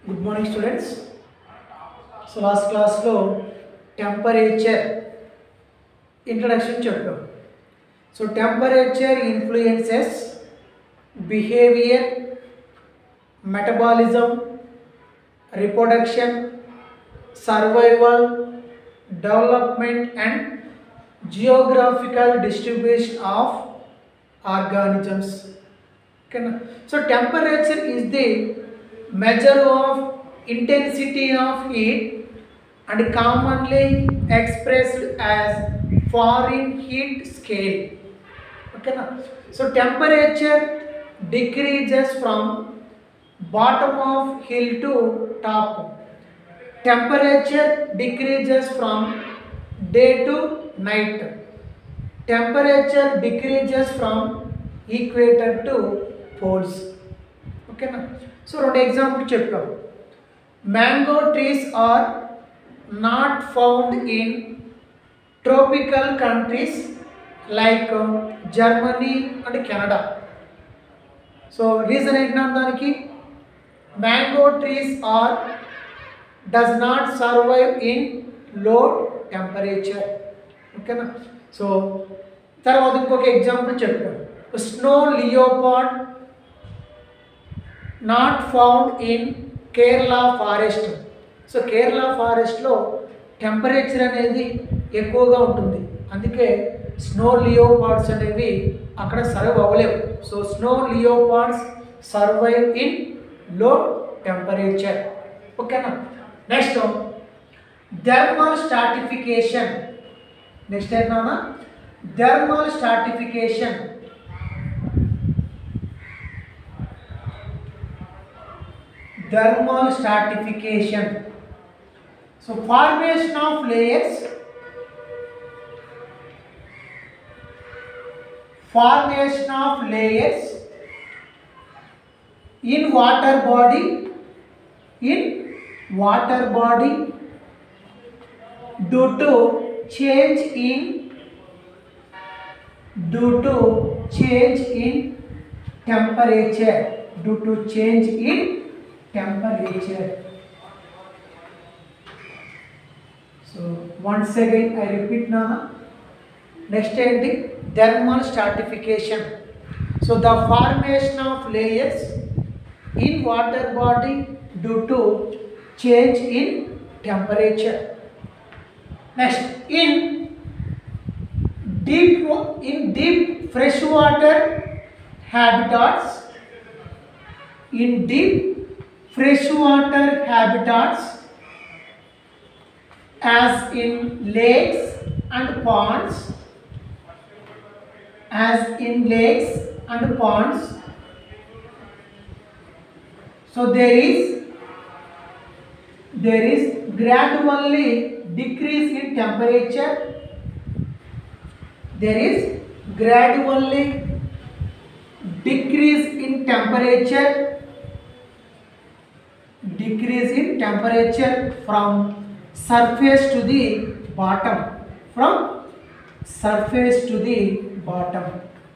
Good morning students so last క్లాస్లో temperature introduction చెప్పాం so temperature influences behaviour metabolism reproduction survival development and geographical distribution of organisms ఓకేనా so temperature is the measure of intensity of heat and commonly expressed as foreign heat scale okay na? so temperature decreases from bottom of hill to top temperature decreases from day to night temperature decreases from equator to poles ఓకేనా so రెండు example చెప్పాం mango trees are not found in tropical countries like Germany and Canada so reason ఏంటన్నా దానికి mango trees are does not survive in low temperature ఓకేనా so తర్వాత ఇంకొక example చెప్పాను snow leopard not found in Kerala forest so Kerala ఫారెస్ట్లో temperature అనేది ఎక్కువగా ఉంటుంది అందుకే స్నో లియోపాడ్స్ అనేవి అక్కడ సర్వ్ అవ్వలేవు so snow leopards survive in low temperature ఓకేనా నెక్స్ట్ థర్మల్ స్టాటిఫికేషన్ నెక్స్ట్ ఏంటన్నా thermal stratification thermal stratification. So formation of layers, formation of layers in water body, in water body due to change in due to change in temperature due to change in temperature. So once again I repeat now. Next ఏంటి థర్మల్ స్టాటిఫికేషన్ so the formation of layers in water body due to change in temperature next in deep in deep fresh water habitats in deep freshwater habitats as in lakes and ponds as in lakes and ponds so there is there is gradually decrease in temperature there is gradually decrease in temperature decrease in temperature from surface to the bottom from surface to the bottom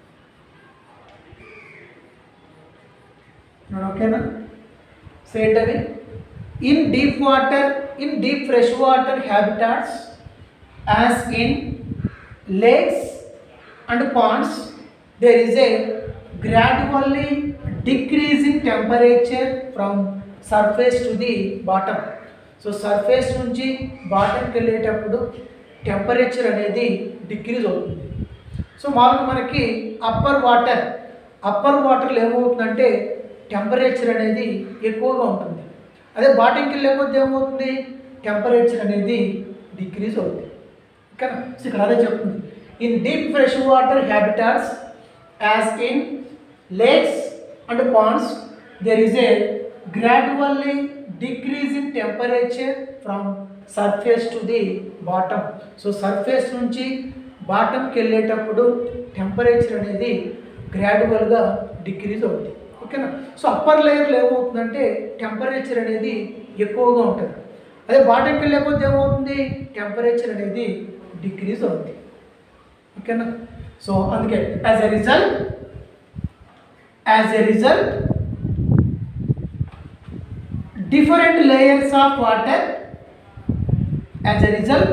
ఓకేనా సేట్ అవి in deep water in deep fresh water habitats as in lakes and ponds there is a gradually decrease in temperature from surface to the bottom so surface నుంచి బాటంకి వెళ్ళేటప్పుడు temperature అనేది decrease అవుతుంది so మామూలుగా మనకి అప్పర్ వాటర్ అప్పర్ వాటర్లో ఏమవుతుందంటే temperature అనేది ఎక్కువగా ఉంటుంది అదే బాటంకి వెళ్ళేకపోతే ఏమవుతుంది టెంపరేచర్ అనేది డిక్రీజ్ అవుతుంది ఓకేనా సో ఇక్కడ అదే చెప్తుంది in deep fresh water habitats as in lakes and ponds there is a gradually decrease in temperature from surface to the bottom so surface నుంచి బాటంకి వెళ్ళేటప్పుడు టెంపరేచర్ అనేది గ్రాడ్యువల్గా డిక్రీజ్ అవుతుంది ఓకేనా సో అప్పర్ లేయర్లో ఏమవుతుందంటే టెంపరేచర్ అనేది ఎక్కువగా ఉంటుంది అదే బాటంకి వెళ్ళకపోతే ఏమవుతుంది టెంపరేచర్ అనేది డిక్రీజ్ అవుతుంది ఓకేనా సో అందుకే as a result as a result different layers of water as a result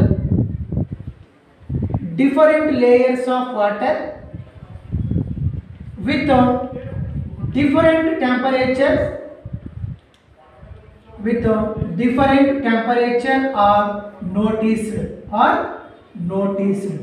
different layers of water with uh, different temperatures with uh, different temperature are noticed or noticed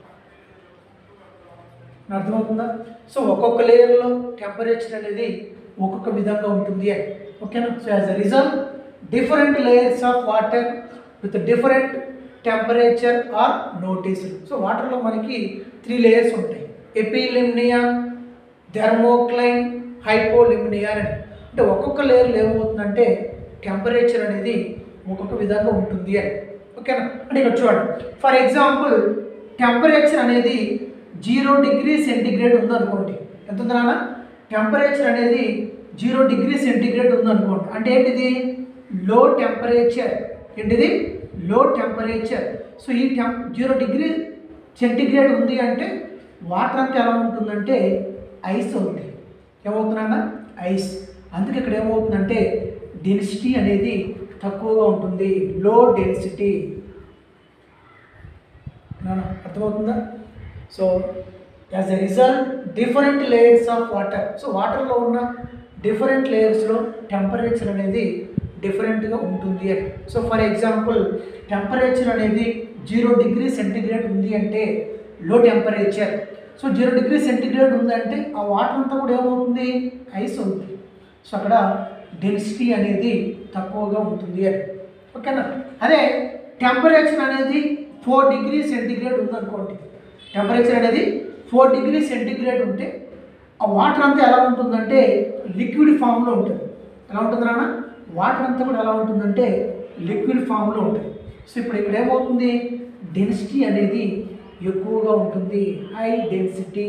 అర్థమవుతుందా so ఒక్కొక్క లేయర్లో temperature అనేది ఒక్కొక్క విధంగా ఉంటుంది అని ఓకేనా so as a result different layers of water with different temperature are notice so వాటర్లో మనకి త్రీ లేయర్స్ ఉంటాయి ఎపిలిమ్నియా థెర్మోక్లైన్ హైపోలిమ్నియా అని అంటే ఒక్కొక్క లేయర్లో ఏమవుతుందంటే టెంపరేచర్ అనేది ఒక్కొక్క విధంగా ఉంటుంది అని ఓకేనా అంటే ఇక్కడ చూడండి ఫర్ ఎగ్జాంపుల్ టెంపరేచర్ అనేది జీరో డిగ్రీ సెంటిగ్రేడ్ ఉందనుకోండి ఎంత ఉంది నాన్న టెంపరేచర్ అనేది జీరో డిగ్రీ సెంటిగ్రేడ్ ఉందనుకోండి అంటే ఏంటిది లో టెంపరేచర్ ఏంటిది లో టెంపరేచర్ సో ఈ టెం జీరో డిగ్రీ సెంటిగ్రేడ్ ఉంది అంటే వాటర్ అంతా ఎలా ఉంటుందంటే ఐస్ అవుతుంది ఏమవుతుందన్న ఐస్ అందుకే ఇక్కడ ఏమవుతుందంటే డెన్సిటీ అనేది తక్కువగా ఉంటుంది లో డెన్సిటీ అర్థమవుతుందా so as a result different layers of water so వాటర్లో ఉన్న డిఫరెంట్ లేయర్స్లో టెంపరేచర్ అనేది డిఫరెంట్గా ఉంటుంది అని సో ఫర్ ఎగ్జాంపుల్ టెంపరేచర్ అనేది జీరో డిగ్రీ సెంటిగ్రేడ్ ఉంది అంటే low temperature so zero degree centigrade ఉందంటే ఆ వాటర్ అంతా కూడా ఏమవుతుంది ఐస్ అవుతుంది సో అక్కడ డెన్సిటీ అనేది తక్కువగా ఉంటుంది అని ఓకేనా అదే టెంపరేచర్ అనేది ఫోర్ డిగ్రీ సెంటిగ్రేడ్ ఉందనుకోండి టెంపరేచర్ అనేది ఫోర్ డిగ్రీ సెంటిగ్రేడ్ ఉంటే ఆ వాటర్ అంతా ఎలా ఉంటుందంటే లిక్విడ్ ఫామ్లో ఉంటుంది ఎలా ఉంటుంది నాన్న వాటర్ అంతా కూడా ఎలా ఉంటుందంటే లిక్విడ్ ఫామ్లో ఉంటుంది సో ఇప్పుడు ఇక్కడ ఏమవుతుంది డెన్సిటీ అనేది ఎక్కువగా ఉంటుంది హై డెన్సిటీ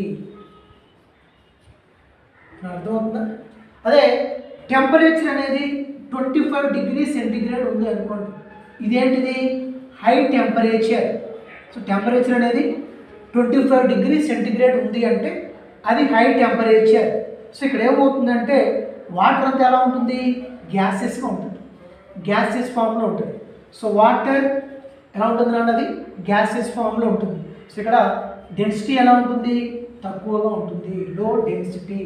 అర్థమవుతుందా అదే టెంపరేచర్ అనేది ట్వంటీ ఫైవ్ డిగ్రీ సెంటిగ్రేడ్ ఉంది అనుకోండి ఇదేంటిది హై టెంపరేచర్ సో టెంపరేచర్ అనేది ట్వంటీ ఫైవ్ డిగ్రీ సెంటిగ్రేడ్ ఉంది అంటే అది హై టెంపరేచర్ సో ఇక్కడ ఏమవుతుందంటే వాటర్ అంతా ఎలా ఉంటుంది గ్యాసెస్గా ఉంటుంది గ్యాసెస్ ఫామ్లో ఉంటుంది సో వాటర్ ఎలా ఉంటుంది అన్నది గ్యాసెస్ ఫామ్లో ఉంటుంది సో ఇక్కడ డెన్సిటీ ఎలా ఉంటుంది తక్కువగా ఉంటుంది లో డెన్సిటీ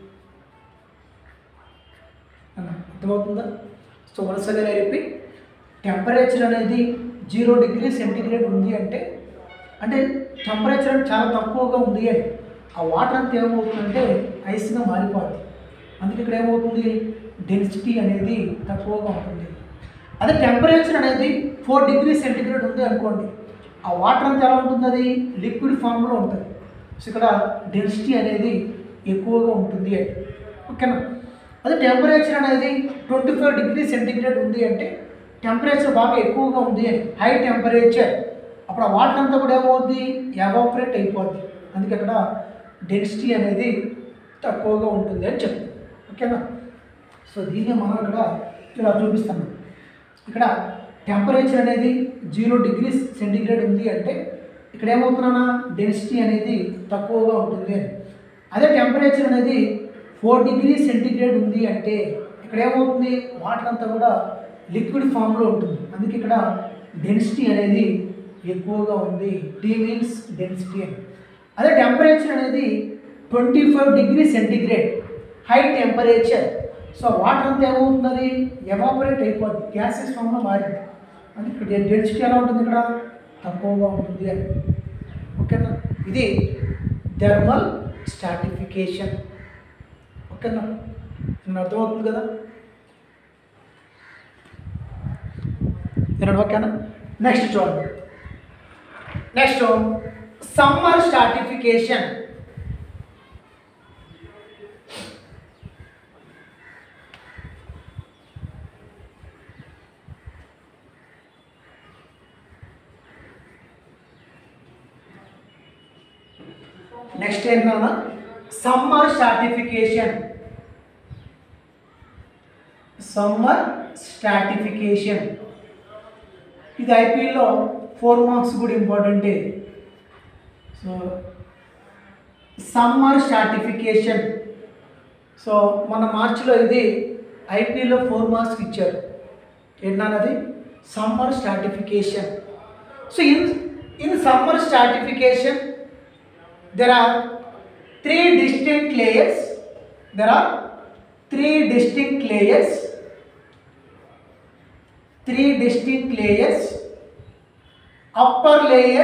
అన్న అర్థమవుతుందా సో వరుసగా రిపీట్ టెంపరేచర్ అనేది జీరో డిగ్రీ సెంటిగ్రేడ్ ఉంది అంటే అంటే టెంపరేచర్ చాలా తక్కువగా ఉంది అని ఆ వాటర్ అంతా ఏమవుతుందంటే ఐస్గా మారిపోతుంది అందుకే ఇక్కడ ఏమవుతుంది డెన్సిటీ అనేది తక్కువగా ఉంటుంది అదే టెంపరేచర్ అనేది ఫోర్ డిగ్రీ సెంటిగ్రేడ్ ఉంది అనుకోండి ఆ వాటర్ అంతా ఎలా ఉంటుంది అది లిక్విడ్ ఫామ్లో ఉంటుంది సో ఇక్కడ డెన్సిటీ అనేది ఎక్కువగా ఉంటుంది అని ఓకేనా అదే టెంపరేచర్ అనేది ట్వంటీ ఫైవ్ డిగ్రీ సెంటిగ్రేడ్ ఉంది అంటే టెంపరేచర్ బాగా ఎక్కువగా ఉంది అని హై టెంపరేచర్ అప్పుడు ఆ వాటర్ అంతా కూడా ఏమవుద్ది ఎవాపరేట్ అయిపోద్ది అందుకే అక్కడ డెన్సిటీ అనేది తక్కువగా ఉంటుంది అని చెప్తాం ఓకేనా సో దీన్ని మనం ఇక్కడ ఇలా చూపిస్తాను ఇక్కడ టెంపరేచర్ అనేది జీరో డిగ్రీ సెంటిగ్రేడ్ ఉంది అంటే ఇక్కడ ఏమవుతున్నా డెన్సిటీ అనేది తక్కువగా ఉంటుంది అని అదే టెంపరేచర్ అనేది ఫోర్ డిగ్రీ సెంటిగ్రేడ్ ఉంది అంటే ఇక్కడ ఏమవుతుంది వాటర్ అంతా కూడా లిక్విడ్ ఫామ్లో ఉంటుంది అందుకే ఇక్కడ డెన్సిటీ అనేది ఎక్కువగా ఉంది టీ మీన్స్ డెన్సిటీ అని అదే టెంపరేచర్ అనేది twenty five degree centigrade high temperature so water అంతా ఏమవుతుంది ఎవాపరేట్ అయిపోద్ది గ్యాసెస్ ఫామ్లో మారింది అది ఇక్కడ డెన్సిటీ ఎలా ఉంటుంది ఇక్కడ తక్కువగా ఉంటుంది అని ఓకేనా ఇది థర్మల్ స్టాటిఫికేషన్ ఓకేనా నేను అర్థమవుతుంది కదా నేను ఓకేనా నెక్స్ట్ చూడండి నెక్స్ట్ సమ్మర్ స్టాటిఫికేషన్ నెక్స్ట్ ఏంటన్నా సమ్మర్ స్టాటిఫికేషన్ సమ్మర్ స్టాటిఫికేషన్ ఇది ఐపీఎల్లో ఫోర్ మార్క్స్ కూడా ఇంపార్టెంటే సో సమ్మర్ స్టాటిఫికేషన్ సో మన మార్చిలో ఇది ఐపీఎల్లో ఫోర్ మార్క్స్కి ఇచ్చారు ఏంటన్నది summer stratification so in in summer stratification there are three distinct layers there are three distinct layers three distinct layers upper layer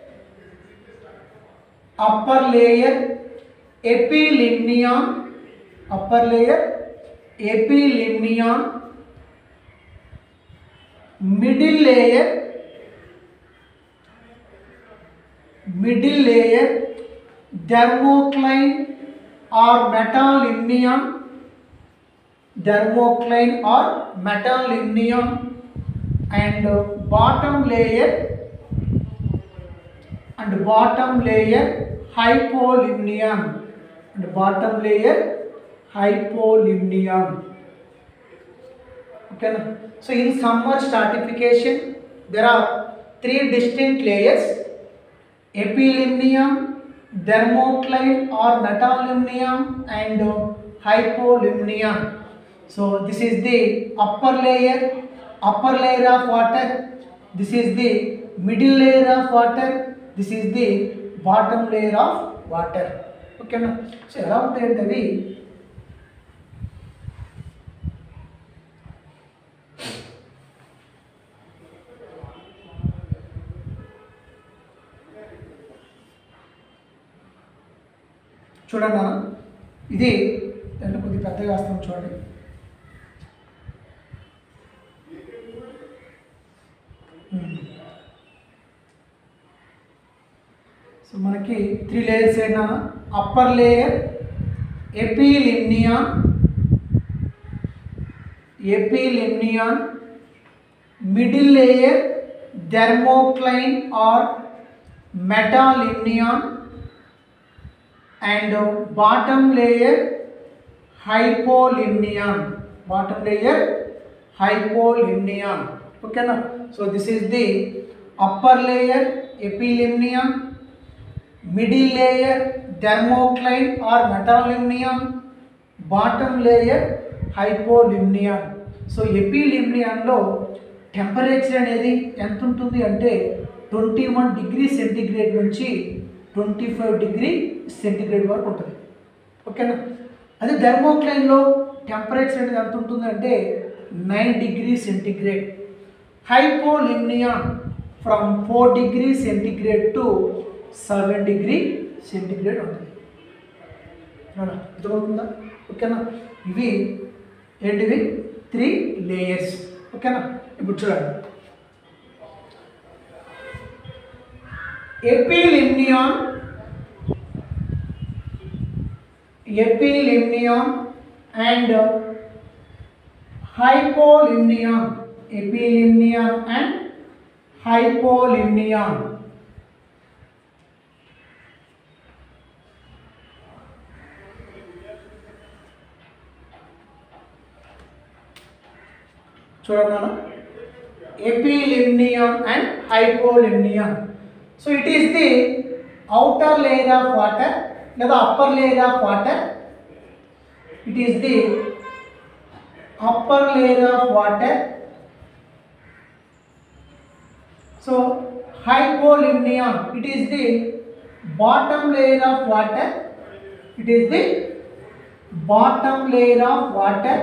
upper layer epilimnion upper layer epilimnion middle layer middle layer dermocline or metalimnion dermocline or metalimnion and uh, bottom layer and bottom layer hypolimnion and bottom layer hypolimnion okay na? so in summer stratification there are three distinct layers epilimnium dermocline or metalimnium and uh, hypolimnium so this is the upper layer upper layer of water this is the middle layer of water this is the bottom layer of water ఓకేనా so ఎలా ఉంటాయంటే అవి చూడండి నాన్న ఇది అంటే కొద్దిగా పెద్దగా వేస్తాం చూడండి సో మనకి త్రీ లేయర్స్ ఏంటన్నా upper layer epilimnion epilimnion middle layer thermocline or metalimnion and uh, bottom layer hypolimnion bottom layer hypolimnion okay na so this is the upper layer epilimnion middle layer dermocline or metalimnion bottom layer hypolimnion so ఎపిలిమ్నియన్లో temperature అనేది ఎంత ఉంటుంది అంటే twenty one degree centigrade నుంచి twenty five degree centigrade వరకు ఉంటుంది ఓకేనా అదే థర్మోక్లైన్లో టెంపరేచర్ అనేది ఎంత ఉంటుంది అంటే nine degree centigrade hypolimnion from four degree centigrade to seven degree centigrade ఉంటుంది అవునా అర్థమవుతుందా ఓకేనా ఇవి ఏంటివి త్రీ లేయర్స్ ఓకేనా ఇప్పుడు చూడండి epilimnion epilimnion and uh, hypolimnion epilimnion and hypolimnion చూడన్నా epilimnion and hypolimnion so it is the outer layer of water లేదా upper layer of water it is the upper layer of water so hypolimnion it is the bottom layer of water it is the bottom layer of water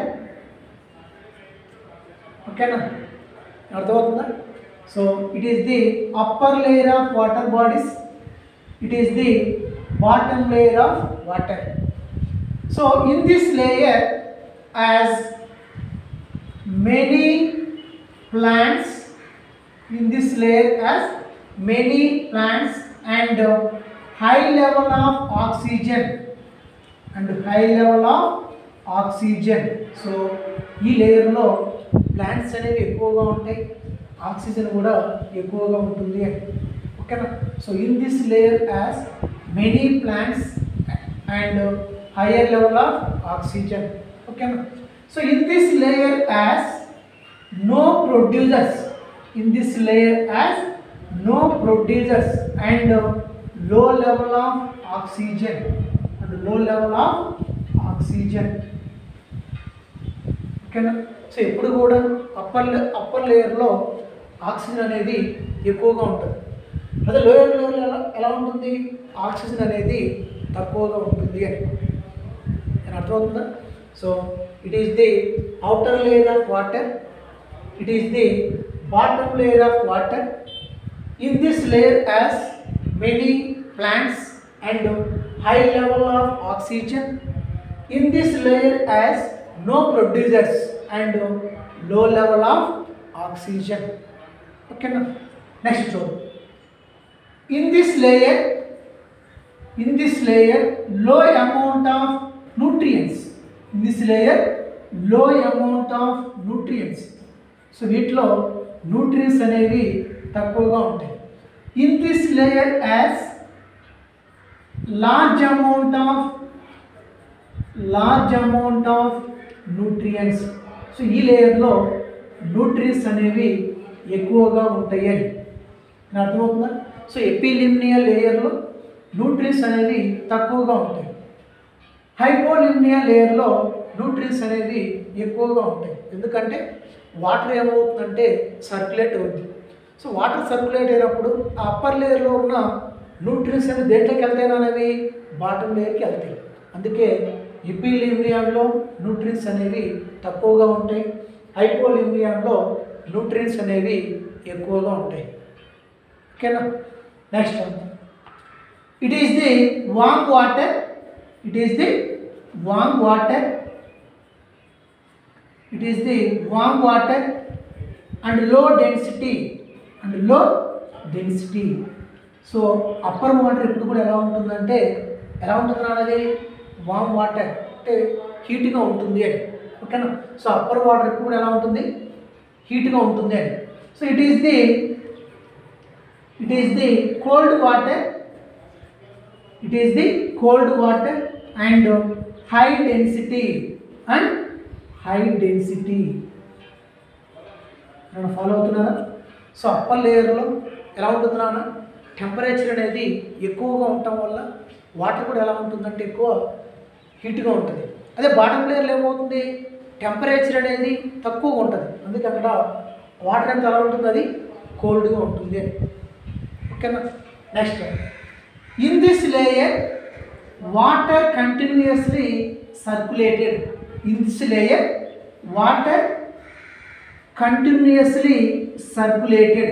ఓకేనా అర్థమవుతుందా so it is the upper layer of water bodies it is the bottom layer of water so in this layer as many plants in this layer as many plants and uh, high level of oxygen and high level of oxygen so ఈ లేయర్లో plants అనేవి ఎక్కువగా ఉంటాయి oxygen కూడా ఎక్కువగా ఉంటుంది అని ఓకేనా so in this layer as many plants and higher level of oxygen ఓకేనా so in this layer as no producers in this layer as no producers and uh, low level of oxygen and low level of oxygen ఓకేనా so ఎప్పుడు కూడా upper upper లేయర్లో oxygen అనేది ఎక్కువగా ఉంటుంది అదే lower లేయర్లో ఎలా ఎలా ఉంటుంది ఆక్సిజన్ అనేది తక్కువగా ఉంటుంది అని అని అర్థమవుతుందా so it is the outer layer of water it is the bottom layer of water in this layer has many plants and high level of oxygen in this layer has no producers and low level of oxygen okay now next చూడు in this layer in this layer low amount of nutrients in this layer low amount of nutrients so వీటిలో nutrients అనేవి తక్కువగా ఉంటాయి in this layer as large amount of large amount of nutrients so ఈ లేయర్లో nutrients అనేవి ఎక్కువగా ఉంటాయి అని నాకు అర్థమవుతుందా సో ఎపిలిమ్నియా లేయర్లో న్యూట్రియన్స్ అనేవి తక్కువగా ఉంటాయి హైపోలిమ్నియా లేయర్లో న్యూట్రియన్స్ అనేవి ఎక్కువగా ఉంటాయి ఎందుకంటే వాటర్ ఏమవుతుందంటే సర్క్యులేట్ అవుతుంది సో వాటర్ సర్క్యులేట్ అయినప్పుడు ఆ అప్పర్ లేయర్లో ఉన్న న్యూట్రియన్స్ అనేవి దేంట్లోకి వెళ్తాయి అనేవి బాటమ్ లేయర్కి వెళ్తాయి అందుకే ఇపిలిమియాన్లో న్యూట్రియన్స్ అనేవి తక్కువగా ఉంటాయి హైపోలిమియాన్లో న్యూట్రియన్స్ అనేవి ఎక్కువగా ఉంటాయి ఓకేనా next it is the warm water it is the warm water it is the warm water and low density and low density so upper water ఎప్పుడు కూడా ఎలా ఉంటుందంటే ఎలా ఉంటుంది అనేది వామ్ వాటర్ అంటే హీట్గా ఉంటుంది అని ఓకేనా సో అప్పర్ వాటర్ ఎప్పుడు కూడా ఎలా ఉంటుంది హీట్గా ఉంటుంది అని so it is the it is the cold water it is the cold water and high density and high density నన్ను ఫాలో అవుతున్నారా సో అప్పర్ లేయర్లో ఎలా ఉంటుంది నాన్న టెంపరేచర్ అనేది ఎక్కువగా ఉండటం వల్ల వాటర్ కూడా ఎలా ఉంటుందంటే ఎక్కువ హీట్గా ఉంటుంది అదే బాటమ్ లేయర్లో ఏమవుతుంది టెంపరేచర్ అనేది తక్కువగా ఉంటుంది అందుకే అక్కడ వాటర్ ఎంత ఎలా ఉంటుంది అది కోల్డ్గా ఉంటుంది అని ఓకేనా next in this layer water continuously circulated in this layer water continuously circulated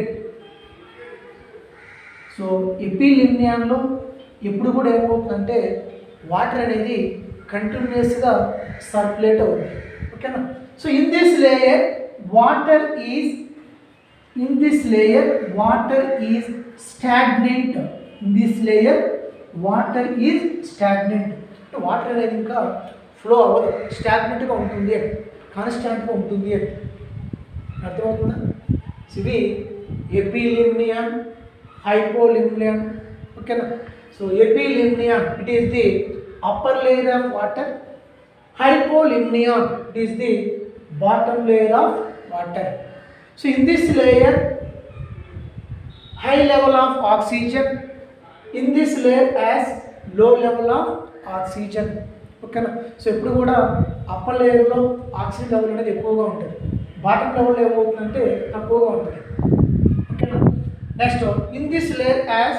so ఎపిలిమియాన్లో ఎప్పుడు కూడా ఏమవుతుందంటే వాటర్ అనేది కంటిన్యూస్గా సర్క్యులేట్ అవుతుంది ఓకేనా so in this layer water is in this layer water is stagnant in this layer water is stagnant water అనేది ఇంకా ఫ్లో అవ్వదు స్టాగ్నెంట్గా ఉంటుంది అని కాన్స్టాంట్గా ఉంటుంది అని అర్థమవుతుందా సో ఇవి ఎపిలిమ్నియాన్ హైపోలిమ్నియాన్ ఓకేనా so epilimnion it is the upper layer of water hypolimnion it is the bottom layer of water so in this layer high level of oxygen in this layer as low level of oxygen ఓకేనా so ఎప్పుడు కూడా upper లేయర్లో oxygen level అనేది ఎక్కువగా ఉంటుంది bottom లెవెల్లో ఏమవుతుందంటే తక్కువగా ఉంటుంది ఓకేనా next in this layer as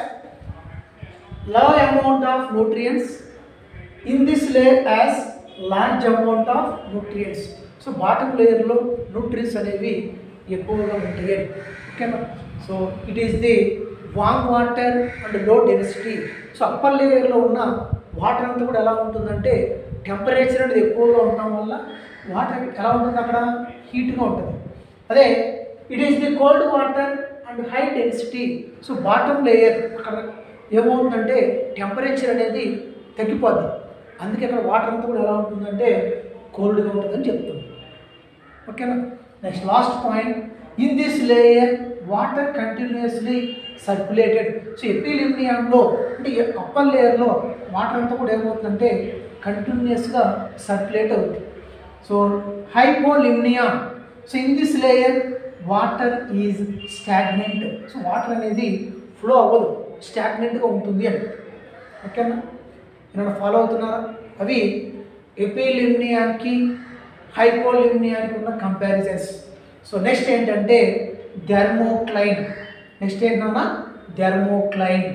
low amount of nutrients in this layer as large amount of nutrients so bottom లేయర్లో న్యూట్రియన్స్ అనేవి ఎక్కువగా ఉంటాయి ఓకేనా so it is the warm water and low density so upper లేయర్లో ఉన్న water అంతా కూడా ఎలా ఉంటుందంటే టెంపరేచర్ అనేది ఎక్కువగా ఉండటం వల్ల వాటర్ ఎలా ఉంటుంది అక్కడ హీట్గా ఉంటుంది అదే it is the cold water and high density so bottom layer అక్కడ ఏమవుతుందంటే టెంపరేచర్ అనేది తగ్గిపోద్ది అందుకే అక్కడ వాటర్ అంతా కూడా ఎలా ఉంటుందంటే కోల్డ్గా ఉంటుందని చెప్తుంది ఓకేనా next last point in this layer water continuously circulated so ఎపిలిమినియంలో అంటే అప్పర్ లేయర్లో వాటర్ అంతా కూడా ఏమవుతుందంటే కంటిన్యూస్గా సర్క్యులేట్ అవుతుంది so hypolimnia so in this layer water is stagnant so water అనేది ఫ్లో అవ్వదు స్టాగ్నెంట్గా ఉంటుంది అని ఓకేనా ఏమైనా ఫాలో అవుతున్నారా అవి ఎపిలిమ్నియాన్కి హైపోలిమ్నియానికి ఉన్న కంపారిజన్స్ సో నెక్స్ట్ ఏంటంటే థెర్మోక్లైన్ నెక్స్ట్ ఏంటన్నా థెర్మోక్లైన్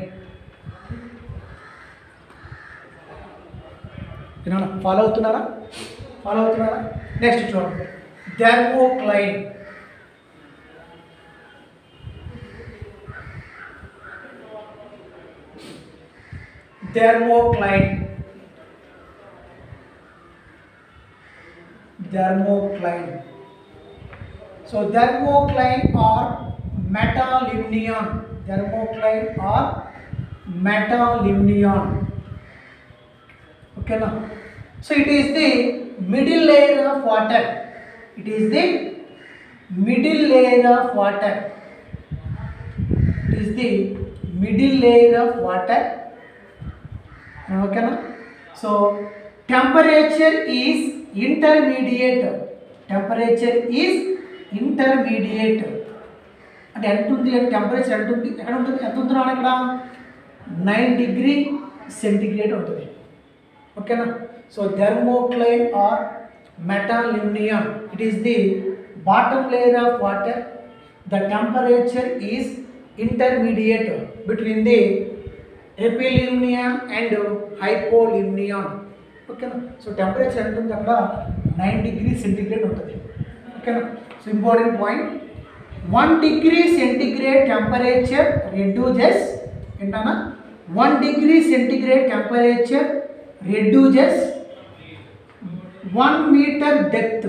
వినాలా ఫాలో అవుతున్నారా ఫాలో అవుతున్నారా నెక్స్ట్ చూడండి thermocline thermocline thermocline so thermocline or metalimnion thermocline or metalimnion ఓకేనా so it is the middle layer of water it is the middle layer of water it is the middle layer of water ఓకేనా so temperature is intermediate temperature is intermediate అంటే ఎంత ఉంది temperature ఎంత ఉంది ఎక్కడ ఉంటుంది ఎంత ఉంటున్నా ఇక్కడ నైన్ డిగ్రీ సెంటిగ్రేడ్ ఉంటుంది ఓకేనా so thermocline or metalimnion it is the bottom layer of water the temperature is intermediate between the epilimnion and hypolimnion ఓకేనా సో టెంపరేచర్ ఎంత ఉంది అక్కడ నైన్ డిగ్రీ సెంటిగ్రేడ్ ఉంటుంది ఓకేనా so important point one degree centigrade temperature reduces ఏంటన్నా one degree centigrade temperature reduces one metre depth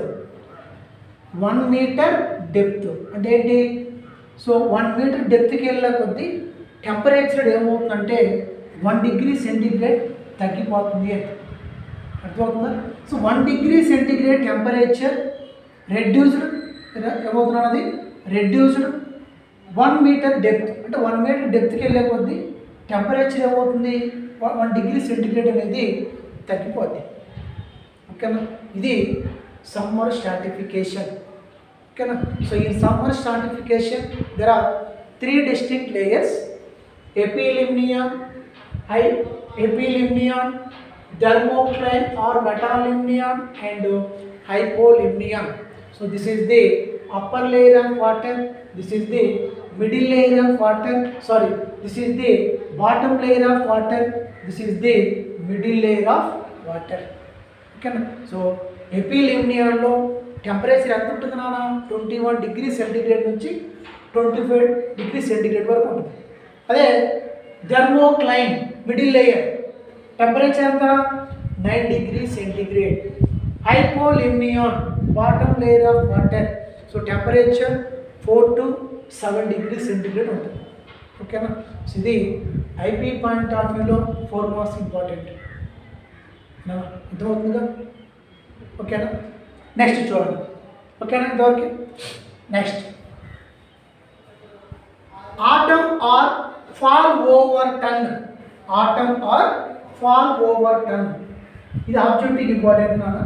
one metre depth అంటే ఏంటి so one metre డెప్త్కి వెళ్ళే కొద్దీ టెంపరేచర్ ఏమవుతుందంటే వన్ డిగ్రీ సెంటిగ్రేడ్ తగ్గిపోతుంది అని అర్థమవుతుందా so one degree centigrade temperature reduced ఏమవుతున్నాడు అది రెడ్యూస్డ్ వన్ మీటర్ డెప్త్ అంటే వన్ మీటర్ డెప్త్కి వెళ్ళే కొద్దీ టెంపరేచర్ ఏమవుతుంది వన్ డిగ్రీ సెంటిగ్రేడ్ అనేది తగ్గిపోద్ది ఓకేనా ఇది సమ్మర్ స్టాటిఫికేషన్ ఓకేనా సో ఈ summer stratification there are three distinct layers epilimnion high epilimnion thermocline or metalimnion and hypolimnium so this is the upper layer of water this is the middle layer of water sorry this is the bottom layer of water this is the middle layer of water ఓకేనా so ఎపిలిమ్నియంలో temperature ఎంత ఉంటుంది నాన్న twenty one degree centigrade నుంచి twenty five degree centigrade వరకు ఉంటుంది అదే thermocline middle layer temperature ఎంత nine degree centigrade hypolimnion bottom layer of water so temperature four to seven degree centigrade ఉంటుంది ఓకేనా సో ఇది ఐపీ పాయింట్ ఆఫ్ వ్యూలో four marks important అర్థమవుతుందిగా ఓకేనా నెక్స్ట్ చూడండి ఓకేనా ఇంతవరకు next autumn or fall over turn autumn or fall over టన్ ఇది ఆబ్జెక్టివ్ ఇంపార్టెంట్ నాన్న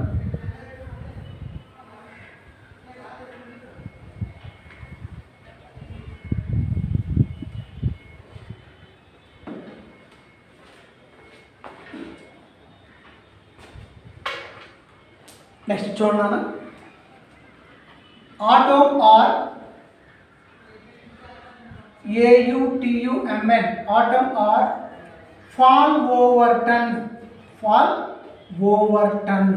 నెక్స్ట్ చూడనా autumn or A U T U M N autumn or fall over turn fall over turn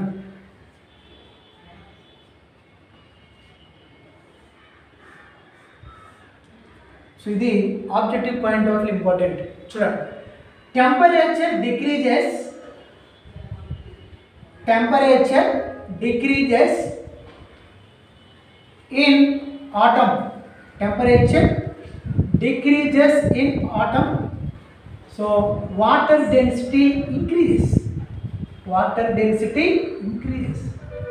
so ఇది ఆబ్జెక్టివ్ పాయింట్ ఆఫ్ ఇంపార్టెంట్ చూడండి temperature decreases temperature decreases in autumn temperature decreases in autumn so water density increases water density increases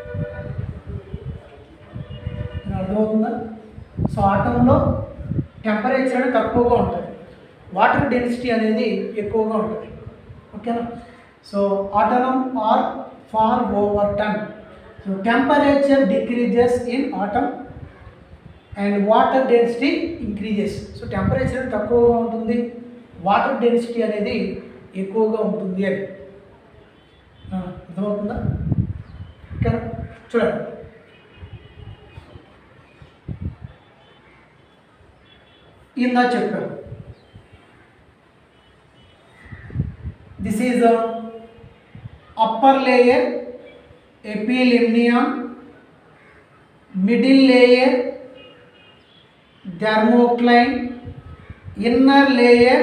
అర్థమవుతుందా so ఆటంలో temperature అనేది తక్కువగా ఉంటుంది water density అనేది ఎక్కువగా ఉంటుంది ఓకేనా so autumn or fall over turn so temperature decreases in autumn and water density increases so temperature తక్కువగా ఉంటుంది వాటర్ డెన్సిటీ అనేది ఎక్కువగా ఉంటుంది అని ఆ, అర్థమవుతుందా ఓకేనా చూడండి ఇందా చెప్పారు this is upper layer epilimnion middle layer thermocline inner layer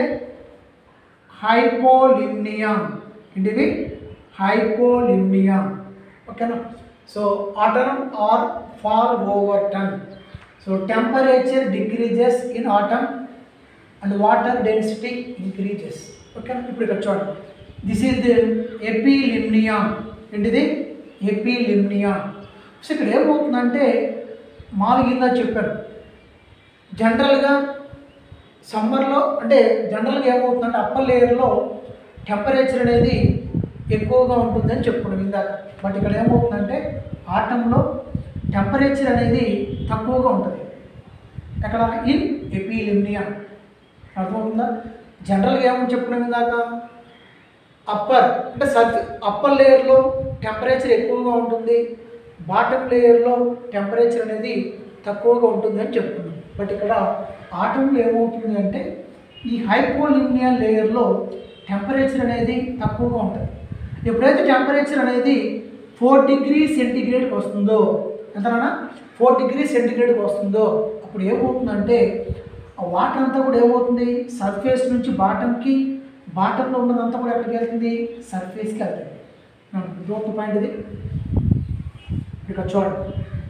hypolimnion ఏంటివి హైపోలిమ్నియం ఓకేనా so autumn or fall over turn so temperature decreases in autumn and water density increases ఓకేనా ఇప్పుడు ఇక్కడ చూడండి దిస్ ఈజ్ ది ఎపిలిమ్నియం ఏంటిది ఎపిలిమ్నియం సో ఇక్కడ ఏమవుతుందంటే మామూలుగా చెప్పారు జనరల్గా సమ్మర్లో అంటే జనరల్గా ఏమవుతుందంటే అప్పర్ లేయర్లో టెంపరేచర్ అనేది ఎక్కువగా ఉంటుందని చెప్పుకున్నాం ఇందాక బట్ ఇక్కడ ఏమవుతుందంటే ఆటంలో టెంపరేచర్ అనేది తక్కువగా ఉంటుంది ఎక్కడ ఇన్ ఎపిలిమ్నియా అర్థమవుతుందా జనరల్గా ఏమని చెప్పుకున్నాం ఇందాక అప్పర్ అంటే సర్ఫ్ అప్పర్ లేయర్లో టెంపరేచర్ ఎక్కువగా ఉంటుంది బాటమ్ లేయర్లో టెంపరేచర్ అనేది తక్కువగా ఉంటుంది అని చెప్తున్నాం బట్ ఇక్కడ ఆటంలో ఏమవుతుంది అంటే ఈ హైపోలిమియా లేయర్లో టెంపరేచర్ అనేది తక్కువగా ఉంటుంది ఎప్పుడైతే టెంపరేచర్ అనేది ఫోర్ డిగ్రీ సెంటిగ్రేడ్కి వస్తుందో ఎంతనా ఫోర్ డిగ్రీ సెంటిగ్రేడ్కి వస్తుందో అప్పుడు ఏమవుతుందంటే ఆ వాటర్ అంతా కూడా ఏమవుతుంది సర్ఫేస్ నుంచి బాటంకి బాటంలో ఉన్నదంతా కూడా ఎక్కడికి వెళ్తుంది సర్ఫేస్కి వెళ్తుంది గ్రోత్ పాయింట్ ఇది ఇక్కడ చూడండి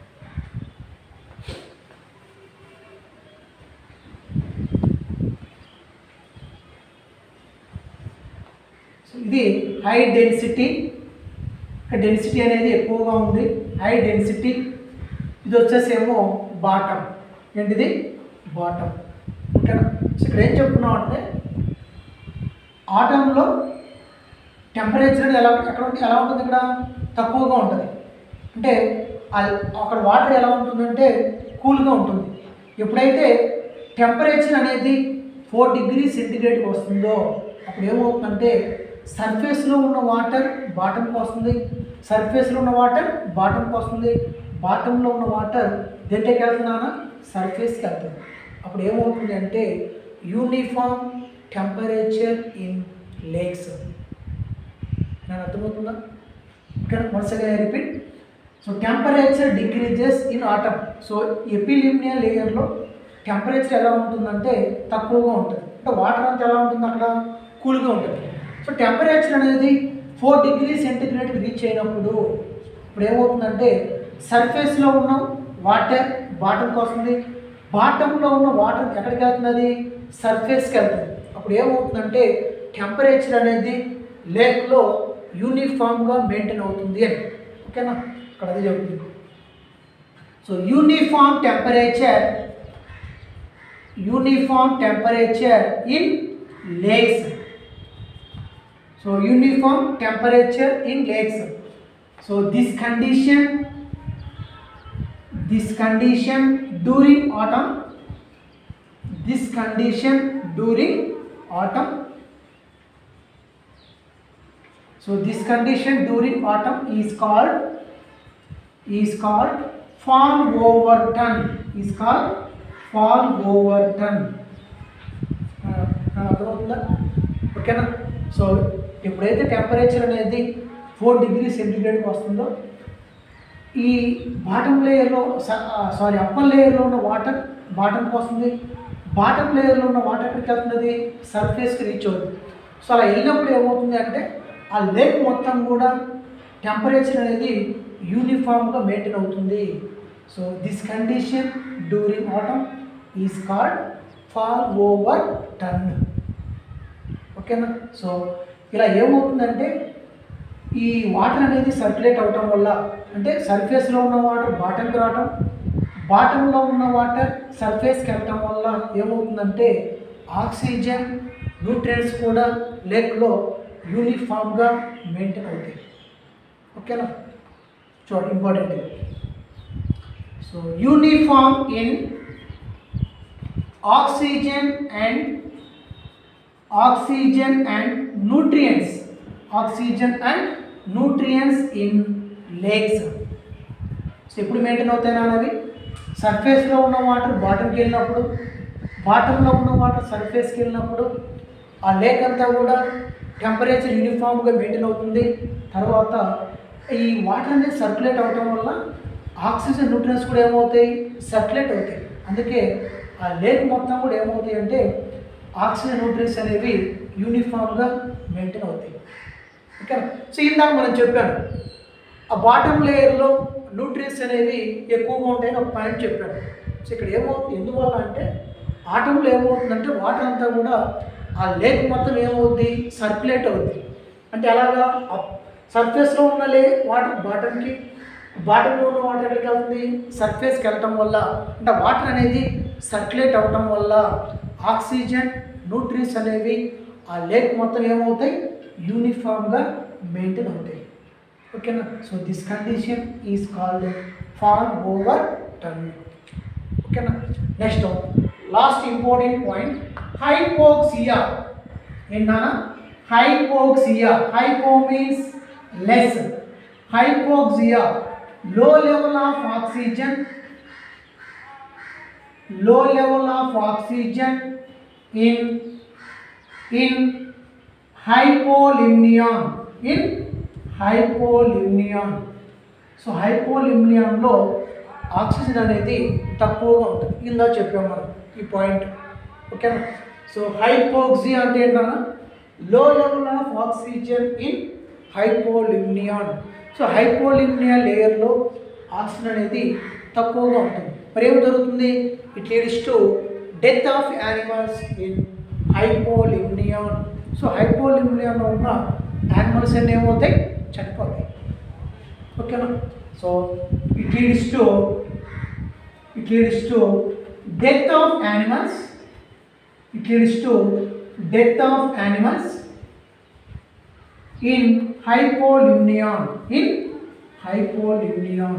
సో ఇది హై డెన్సిటీ డెన్సిటీ అనేది ఎక్కువగా ఉంది హై డెన్సిటీ ఇది వచ్చేసేమో బాటమ్ ఏంటిది బాటమ్ ఓకేనా సో ఇక్కడ ఏం చెప్తున్నాం అంటే ఆటంలో టెంపరేచర్ ఎలా ఎక్కడ ఉంది ఎలా ఉంటుంది ఇక్కడ తక్కువగా ఉంటుంది అంటే ఆ- అక్కడ వాటర్ ఎలా ఉంటుందంటే కూల్గా ఉంటుంది ఎప్పుడైతే టెంపరేచర్ అనేది ఫోర్ డిగ్రీ సెంటిగ్రేడ్కి వస్తుందో అప్పుడు ఏమవుతుందంటే సర్ఫేస్లో ఉన్న వాటర్ బాటంకి వస్తుంది సర్ఫేస్లో ఉన్న వాటర్ బాటంకి వస్తుంది బాటంలో ఉన్న వాటర్ దేంట్లోకి వెళ్తున్నానా సర్ఫేస్కి వెళ్తుంది అప్పుడు ఏమవుతుంది అంటే యూనిఫామ్ టెంపరేచర్ ఇన్ లేక్స్ నేను అర్థమవుతుందా ఇక్కడ వరుసగా repeat so temperature decreases in autumn so epilimnion లేయర్లో టెంపరేచర్ ఎలా ఉంటుందంటే తక్కువగా ఉంటుంది అంటే వాటర్ అంతా ఎలా ఉంటుంది అక్కడ కూల్గా ఉంటుంది సో టెంపరేచర్ అనేది ఫోర్ డిగ్రీ సెంటిగ్రేడ్కి రీచ్ అయినప్పుడు ఇప్పుడు ఏమవుతుందంటే సర్ఫేస్లో ఉన్న వాటర్ బాటంకి వస్తుంది బాటంలో ఉన్న వాటర్ ఎక్కడికి వెళ్తున్నది సర్ఫేస్కి వెళ్తుంది అప్పుడు ఏమవుతుందంటే టెంపరేచర్ అనేది లేక్లో యూనిఫామ్గా మెయింటైన్ అవుతుంది అని ఓకేనా ఇక్కడ అదే చెబుతుంది so uniform temperature uniform temperature in lakes so uniform temperature in lakes so this condition this condition during autumn this condition during autumn so this condition during autumn is called is called fall overturn is called fall overturn ఆ, ఆ, అర్థమవుతుందా ఓకేనా so ఎప్పుడైతే temperature అనేది four degree సెంటిగ్రేడ్కి వస్తుందో ఈ bottom లేయర్లో sorry upper లేయర్లో ఉన్న వాటర్ బాటమ్కి వస్తుంది బాటమ్ లేయర్లో ఉన్న వాటర్ ఎక్కడికి వెళ్తున్నది సర్ఫేస్కి రీచ్ అవుతుంది సో అలా వెళ్ళినప్పుడు ఏమవుతుంది అంటే ఆ లేక్ మొత్తం కూడా టెంపరేచర్ అనేది యూనిఫామ్గా మెయింటైన్ అవుతుంది so this condition during autumn is called fall over turn ఓకేనా సో ఇలా ఏమవుతుందంటే ఈ వాటర్ అనేది సర్క్యులేట్ అవటం వల్ల అంటే సర్ఫేస్లో ఉన్న వాటర్ బాటంకి రావటం బాటంలో ఉన్న వాటర్ సర్ఫేస్కి వెళ్ళటం వల్ల ఏమవుతుందంటే ఆక్సిజన్ న్యూట్రియన్స్ కూడా లేక్లో యూనిఫామ్గా మెయింటైన్ అవుతాయి ఓకేనా చూడండి important so uniform in oxygen and oxygen and nutrients oxygen and nutrients in lakes so ఎప్పుడు మెయింటైన్ అవుతాయి అవి సర్ఫేస్లో ఉన్న వాటర్ బాటంకి వెళ్ళినప్పుడు బాటంలో ఉన్న వాటర్ సర్ఫేస్కి వెళ్ళినప్పుడు ఆ లేక్ అంతా కూడా టెంపరేచర్ యూనిఫామ్గా మెయింటైన్ అవుతుంది తర్వాత ఈ వాటర్ అనేది సర్క్యులేట్ అవటం వల్ల ఆక్సిజన్ న్యూట్రియన్స్ కూడా ఏమవుతాయి సర్క్యులేట్ అవుతాయి అందుకే ఆ లేక్ మొత్తం కూడా ఏమవుతాయి అంటే ఆక్సిజన్ న్యూట్రియన్స్ అనేవి యూనిఫామ్గా మెయింటైన్ అవుతాయి ఓకే సో ఇందాక మనం చెప్పాను ఆ బాటమ్ లేయర్లో న్యూట్రియన్స్ అనేవి ఎక్కువగా ఉంటాయని ఒక పాయింట్ చెప్పాను సో ఇక్కడ ఏమవుతుంది ఎందువల్ల అంటే ఆటంలో ఏమవుతుందంటే వాటర్ అంతా కూడా ఆ లేక్ మొత్తం ఏమవుద్ది సర్క్యులేట్ అవుద్ది అంటే అలాగా సర్ఫేస్లో ఉన్న లే వాటర్ బాటమ్కి బాటంలో ఉన్న వాటర్ ఎక్కడికి వెళ్తుంది సర్ఫేస్కి వెళ్ళటం వల్ల అంటే వాటర్ అనేది సర్క్యులేట్ అవ్వటం వల్ల ఆక్సిజన్ న్యూట్రియన్స్ అనేవి ఆ లేక్ మొత్తం ఏమవుతాయి యూనిఫామ్గా మెయింటైన్ అవుతాయి ఓకేనా so this condition is called fall over turn ఓకేనా next last important point hypoxia ఏంటన్నా hypoxia hypo means less hypoxia low level of oxygen low level of oxygen in in hypolimnion in hypolimnion so హైపోలిమ్నియాన్లో oxygen అనేది తక్కువగా ఉంటుంది ఇందా చెప్పాం మనం ఈ పాయింట్ ఓకేనా సో హైపోక్సీ అంటే ఏంటన్నా low level of oxygen in hypolimnion so hypolimnia లేయర్లో ఆక్సిజన్ అనేది తక్కువగా ఉంటుంది మరి ఏం జరుగుతుంది it leads to death of animals in hypolimnion so హైపోలిమ్నియాన్లో ఉన్న యానిమల్స్ అన్నీ ఏమవుతాయి చనిపోతాయి ఓకేనా so it leads to it leads to death of animals it leads to death of animals in hypolimnion in hypolimnion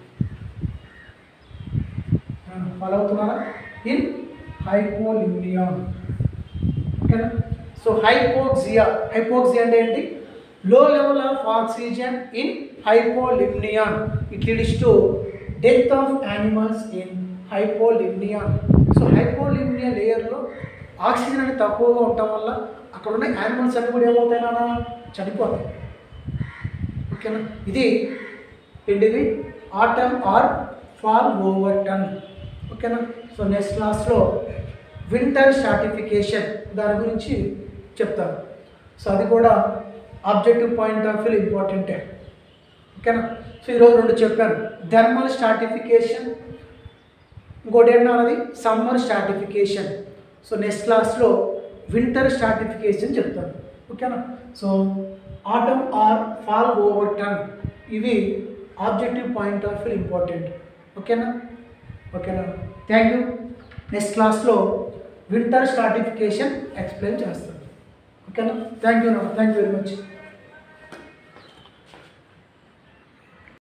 follow అవుతున్నారా in hypolimnion ఓకేనా so hypoxia hypoxia అంటే ఏంటి low level of oxygen in hypolimnion it leads to death of animals in hypolimnion so hypolimnia లేయర్లో oxygen అనేది తక్కువగా ఉండటం వల్ల అక్కడ ఉన్న యానిమల్స్ అన్ని కూడా ఏమవుతాయి నాన్న చనిపోతాయి ఓకేనా ఇది ఏంటిది autumn or fall over turn ఓకేనా సో నెక్స్ట్ క్లాస్లో వింటర్ స్టార్టిఫికేషన్ దాని గురించి చెప్తాను సో అది కూడా ఆబ్జెక్టివ్ పాయింట్ ఆఫ్ వ్యూ ఇంపార్టెంటే ఓకేనా సో ఈరోజు రెండు చెప్పాను థర్మల్ స్టార్టిఫికేషన్ ఇంకోటి ఏంటన్నది సమ్మర్ స్టార్టిఫికేషన్ సో నెక్స్ట్ క్లాస్లో వింటర్ స్టార్టిఫికేషన్ చెప్తాను ఓకేనా so autumn or fall over turn ఇవి objective point of view important ఓకేనా ఓకేనా థ్యాంక్ యూ నెక్స్ట్ క్లాస్లో వింటర్ స్టార్టిఫికేషన్ ఎక్స్ప్లెయిన్ చేస్తాను ఓకేనా thank you thank you very much